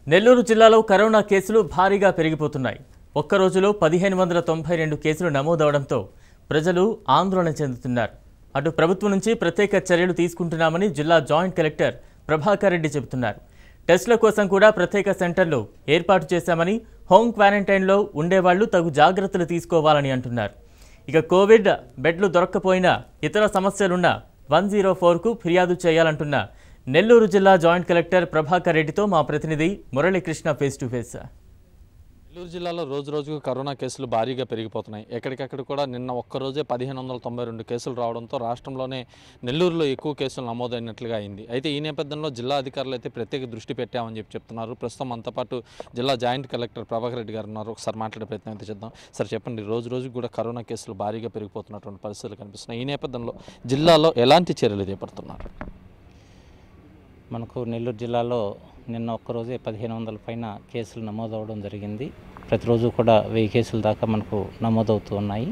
నెల్లూరు జిల్లాలో కరోనా కేసులు భారీగా పెరిగిపోతున్నాయి ఒక్క రోజులో పదిహేను వందల తొంభై రెండు కేసులు నమోదవడంతో ప్రజలు ఆందోళన చెందుతున్నారు అటు ప్రభుత్వం నుంచి ప్రత్యేక చర్యలు తీసుకుంటున్నామని జిల్లా జాయింట్ కలెక్టర్ ప్రభాకర్ రెడ్డి చెబుతున్నారు టెస్టుల కోసం కూడా ప్రత్యేక సెంటర్లు ఏర్పాటు చేశామని హోమ్ క్వారంటైన్లో ఉండేవాళ్లు తగు జాగ్రత్తలు తీసుకోవాలని అంటున్నారు ఇక కోవిడ్ బెడ్లు దొరక్కపోయినా ఇతర సమస్యలున్న వన్ జీరో ఫోర్కు ఫిర్యాదు చేయాలంటున్న నెల్లూరు జిల్లా జాయింట్ కలెక్టర్ ప్రభాకర్ రెడ్డితో మా ప్రతినిధి Muralikrishna face to face Nellore జిల్లాలో రోజు రోజుకు కరోనా కేసులు భారీగా పెరిగిపోతున్నాయి ఎక్కడికక్కడ కూడా నిన్న ఒక్కరోజే పదిహేను వందల తొంభై రెండు కేసులు రావడంతో రాష్ట్రంలోనే నెల్లూరులో ఎక్కువ కేసులు నమోదైనట్లుగా అయింది అయితే ఈ నేపథ్యంలో జిల్లా అధికారులు అయితే ప్రత్యేక దృష్టి పెట్టామని చెప్పి చెప్తున్నారు ప్రస్తుతం మనతో పాటు జిల్లా జాయింట్ కలెక్టర్ ప్రభాకర్ రెడ్డి గారు ఉన్నారు ఒకసారి మాట్లాడే ప్రయత్నం అయితే చేద్దాం సార్ చెప్పండి రోజు రోజుకు కూడా కరోనా కేసులు భారీగా పెరిగిపోతున్నటువంటి పరిస్థితులు కనిపిస్తున్నాయి ఈ నేపథ్యంలో జిల్లాలో ఎలాంటి చర్యలు చేపడుతున్నారు మనకు నెల్లూరు జిల్లాలో నిన్న ఒక్కరోజే పదిహేను వందల పైన కేసులు నమోదవడం జరిగింది ప్రతిరోజు కూడా వెయ్యి కేసుల దాకా మనకు నమోదవుతూ ఉన్నాయి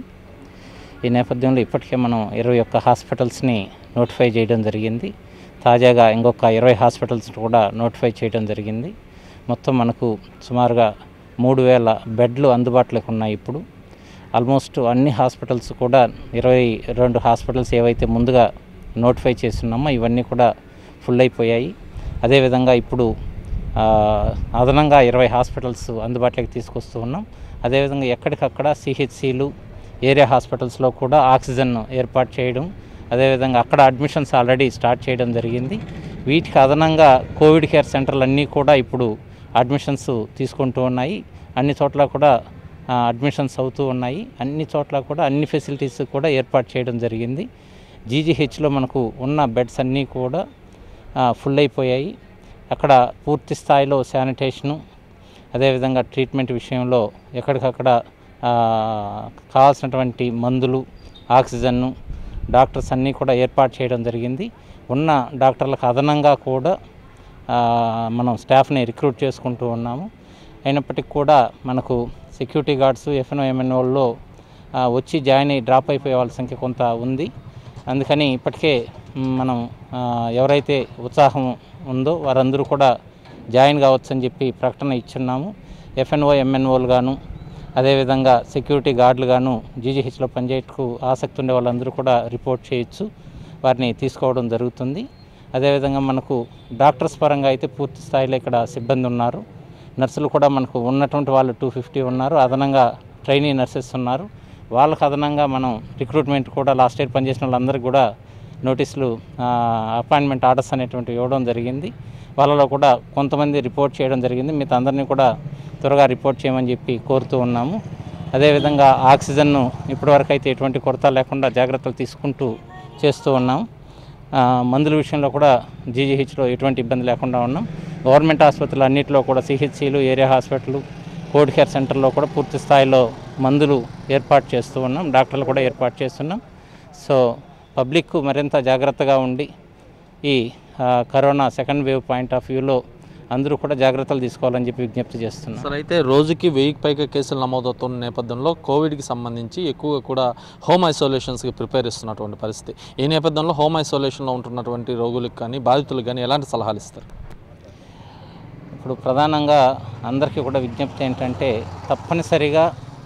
ఈ నేపథ్యంలో ఇప్పటికే మనం ఇరవై ఒక్క హాస్పిటల్స్ని నోటిఫై చేయడం జరిగింది తాజాగా ఇంకొక ఇరవై హాస్పిటల్స్ కూడా నోటిఫై చేయడం జరిగింది మొత్తం మనకు సుమారుగా మూడు వేల బెడ్లు అందుబాటులోకి ఉన్నాయి ఇప్పుడు ఆల్మోస్ట్ అన్ని హాస్పిటల్స్ కూడా ఇరవై రెండు హాస్పిటల్స్ ఏవైతే ముందుగా నోటిఫై చేస్తున్నామో ఇవన్నీ కూడా ఫుల్ అయిపోయాయి అదేవిధంగా ఇప్పుడు ఆ, అదనంగా ఇరవై హాస్పిటల్స్ అందుబాటులోకి తీసుకొస్తూ ఉన్నాం అదేవిధంగా ఎక్కడికక్కడ సిహెచ్సిలు ఏరియా హాస్పిటల్స్లో కూడా ఆక్సిజన్ ఏర్పాటు చేయడం అదేవిధంగా అక్కడ అడ్మిషన్స్ ఆల్రెడీ స్టార్ట్ చేయడం జరిగింది వీటికి అదనంగా కోవిడ్ కేర్ సెంటర్లు అన్నీ కూడా ఇప్పుడు అడ్మిషన్స్ తీసుకుంటూ ఉన్నాయి అన్ని చోట్ల కూడా ఆ, అడ్మిషన్స్ అవుతూ ఉన్నాయి అన్ని చోట్ల కూడా అన్ని ఫెసిలిటీస్ కూడా ఏర్పాటు చేయడం జరిగింది జీజీహెచ్లో మనకు ఉన్న బెడ్స్ అన్నీ కూడా ఆ, ఫుల్ అయిపోయాయి అక్కడ పూర్తి స్థాయిలో శానిటేషను అదేవిధంగా ట్రీట్మెంట్ విషయంలో ఎక్కడికక్కడ ఆ, కావాల్సినటువంటి మందులు ఆక్సిజన్ను డాక్టర్స్ అన్నీ కూడా ఏర్పాటు చేయడం జరిగింది ఉన్న డాక్టర్లకు అదనంగా కూడా ఆ, మనం స్టాఫ్ని రిక్రూట్ చేసుకుంటూ ఉన్నాము అయినప్పటికీ కూడా మనకు సెక్యూరిటీ గార్డ్స్ ఎఫ్ఎన్ఓ ఎంఎన్ఓల్లో వచ్చి జాయిన్ అయ్యి డ్రాప్ అయిపోయే వాళ్ళ సంఖ్య కొంత ఉంది అందుకని ఇప్పటికే మ్, మనం ఆ, ఎవరైతే ఉత్సాహం ఉందో వారందరూ కూడా జాయిన్ కావచ్చు అని చెప్పి ప్రకటన ఇచ్చున్నాము ఎఫ్ఎన్ఓ ఎంఎన్ఓలు గాను అదేవిధంగా సెక్యూరిటీ గార్డులు గాను జీజీహెచ్లో పనిచేయటకు ఆసక్తి ఉండే వాళ్ళందరూ కూడా రిపోర్ట్ చేయొచ్చు వారిని తీసుకోవడం జరుగుతుంది అదేవిధంగా మనకు డాక్టర్స్ పరంగా అయితే పూర్తి స్థాయిలో ఇక్కడ సిబ్బంది ఉన్నారు నర్సులు కూడా మనకు ఉన్నటువంటి వాళ్ళు టూ ఫిఫ్టీ ఉన్నారు అదనంగా ట్రైనీ నర్సెస్ ఉన్నారు వాళ్ళకు అదనంగా మనం రిక్రూట్మెంట్ కూడా లాస్ట్ ఇయర్ పనిచేసిన వాళ్ళందరికీ కూడా నోటీసులు అపాయింట్మెంట్ ఆర్డర్స్ అనేటువంటివి ఇవ్వడం జరిగింది వాళ్ళలో కూడా కొంతమంది రిపోర్ట్ చేయడం జరిగింది మిగతా అందరినీ కూడా త్వరగా రిపోర్ట్ చేయమని చెప్పి కోరుతూ ఉన్నాము అదేవిధంగా ఆక్సిజన్ను ఇప్పటివరకు అయితే ఎటువంటి కొరత లేకుండా జాగ్రత్తలు తీసుకుంటూ చేస్తూ ఉన్నాం ఆ, మందుల విషయంలో కూడా జీజీహెచ్లో ఎటువంటి ఇబ్బంది లేకుండా ఉన్నాం గవర్నమెంట్ ఆసుపత్రులు అన్నింటిలో కూడా సిహెచ్సిలు ఏరియా హాస్పిటల్ కోవిడ్ కేర్ సెంటర్లో కూడా పూర్తి స్థాయిలో మందులు ఏర్పాటు చేస్తూ ఉన్నాం డాక్టర్లు కూడా ఏర్పాటు చేస్తున్నాం సో పబ్లిక్ మరింత జాగ్రత్తగా ఉండి ఈ ఆ, corona second wave point of వ్యూలో అందరూ కూడా జాగ్రత్తలు తీసుకోవాలని చెప్పి విజ్ఞప్తి చేస్తున్నాం సార్ అయితే రోజుకి వెయ్యికి పైగా కేసులు నమోదవుతున్న నేపథ్యంలో కోవిడ్కి సంబంధించి ఎక్కువగా కూడా హోమ్ ఐసోలేషన్స్కి ప్రిపేర్ ఇస్తున్నటువంటి పరిస్థితి ఈ నేపథ్యంలో హోమ్ ఐసోలేషన్లో ఉంటున్నటువంటి రోగులకు కానీ బాధితులకు కానీ ఎలాంటి సలహాలు ఇస్తారు ఇప్పుడు ప్రధానంగా అందరికీ కూడా విజ్ఞప్తి ఏంటంటే తప్పనిసరిగా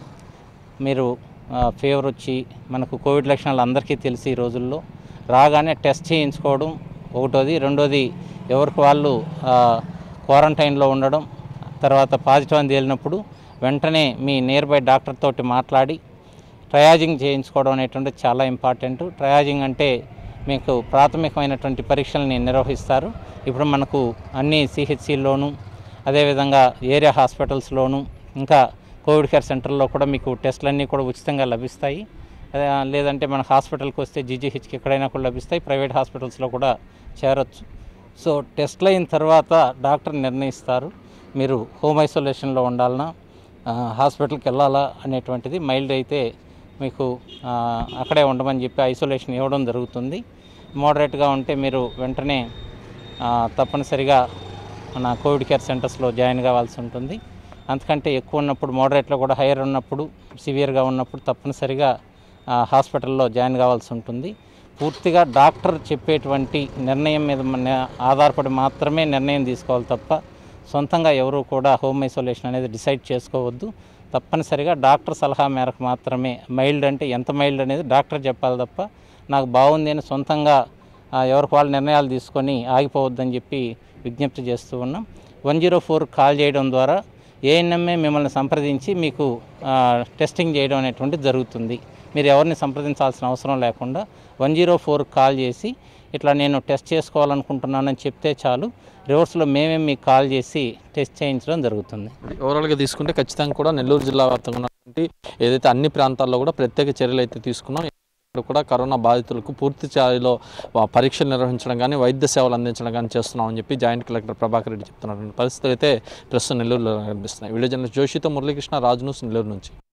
మీరు ఫీవర్ వచ్చి మనకు కోవిడ్ లక్షణాలు అందరికీ తెలిసి ఈ రోజుల్లో రాగానే టెస్ట్ చేయించుకోవడం ఒకటోది రెండోది ఎవరికి వాళ్ళు ఆ, క్వారంటైన్లో ఉండడం తర్వాత పాజిటివ్ అని తేలినప్పుడు వెంటనే మీ నియర్ బై డాక్టర్ తోటి మాట్లాడి ట్రయాజింగ్ చేయించుకోవడం అనేటువంటిది చాలా ఇంపార్టెంట్ ట్రయాజింగ్ అంటే మీకు ప్రాథమికమైనటువంటి పరీక్షల్ని నిర్వహిస్తారు ఇప్పుడు మనకు అన్ని సిహెచ్సిలోను అదేవిధంగా ఏరియా హాస్పిటల్స్లోను ఇంకా కోవిడ్ కేర్ సెంటర్లో కూడా మీకు టెస్టులన్నీ కూడా ఉచితంగా లభిస్తాయి అదే, లేదంటే మన హాస్పిటల్కి వస్తే జీజీహెచ్కి ఎక్కడైనా కూడా లభిస్తాయి ప్రైవేట్ హాస్పిటల్స్లో కూడా చేరొచ్చు సో టెస్ట్లు అయిన తర్వాత డాక్టర్ నిర్ణయిస్తారు మీరు హోమ్ ఐసోలేషన్లో ఉండాలన్నా ఆ, హాస్పిటల్కి వెళ్ళాలా అనేటువంటిది మైల్డ్ అయితే మీకు ఆ, అక్కడే ఉండమని చెప్పి ఐసోలేషన్ ఇవ్వడం జరుగుతుంది మోడరేట్గా ఉంటే మీరు వెంటనే ఆ, తప్పనిసరిగా మన కోవిడ్ కేర్ సెంటర్స్లో జాయిన్ కావాల్సి ఉంటుంది అంతకంటే ఎక్కువ ఉన్నప్పుడు మోడరేట్లో కూడా హైయర్ ఉన్నప్పుడు సివియర్గా ఉన్నప్పుడు తప్పనిసరిగా ఆ, హాస్పిటల్లో జాయిన్ కావాల్సి ఉంటుంది పూర్తిగా డాక్టర్ చెప్పేటువంటి నిర్ణయం మీద మన ఆధారపడి మాత్రమే నిర్ణయం తీసుకోవాలి తప్ప సొంతంగా ఎవరు కూడా హోమ్ ఐసోలేషన్ అనేది డిసైడ్ చేసుకోవద్దు తప్పనిసరిగా డాక్టర్ సలహా మేరకు మాత్రమే మైల్డ్ అంటే ఎంత మైల్డ్ అనేది డాక్టర్ చెప్పాలి తప్ప నాకు బాగుంది అని సొంతంగా ఆ, ఎవరికి వాళ్ళు నిర్ణయాలు తీసుకొని ఆగిపోవద్దని చెప్పి విజ్ఞప్తి చేస్తూ ఉన్నాం వన్ జీరో ఫోర్ కాల్ చేయడం ద్వారా ఏఎన్ఎంఏ మిమ్మల్ని సంప్రదించి మీకు ఆ, టెస్టింగ్ చేయడం అనేటువంటిది జరుగుతుంది మీరు ఎవరిని సంప్రదించాల్సిన అవసరం లేకుండా వన్ జీరో ఫోర్ కాల్ చేసి ఇట్లా నేను టెస్ట్ చేసుకోవాలనుకుంటున్నానని చెప్తే చాలు రివర్స్లో మేమే మీకు కాల్ చేసి టెస్ట్ చేయించడం జరుగుతుంది ఓవరాల్గా తీసుకుంటే ఖచ్చితంగా కూడా నెల్లూరు జిల్లా వ్యాప్తంగా ఉన్నటువంటి ఏదైతే అన్ని ప్రాంతాల్లో కూడా ప్రత్యేక చర్యలు అయితే తీసుకున్నాం ఇక్కడ కూడా కరోనా బాధితులకు పూర్తి స్థాయిలో ఆ, పరీక్షలు నిర్వహించడం కానీ వైద్య సేవలు అందించడం కానీ చేస్తున్నామని చెప్పి జాయింట్ కలెక్టర్ ప్రభాకర్ రెడ్డి చెప్తున్నారు పరిస్థితులు అయితే ప్రస్తుతం నెల్లూరులో కనిపిస్తున్నాయి వీడియో జర్నలిస్ట్ జోషితో మురళీకృష్ణ రాజు న్యూస్ నెల్లూరు నుంచి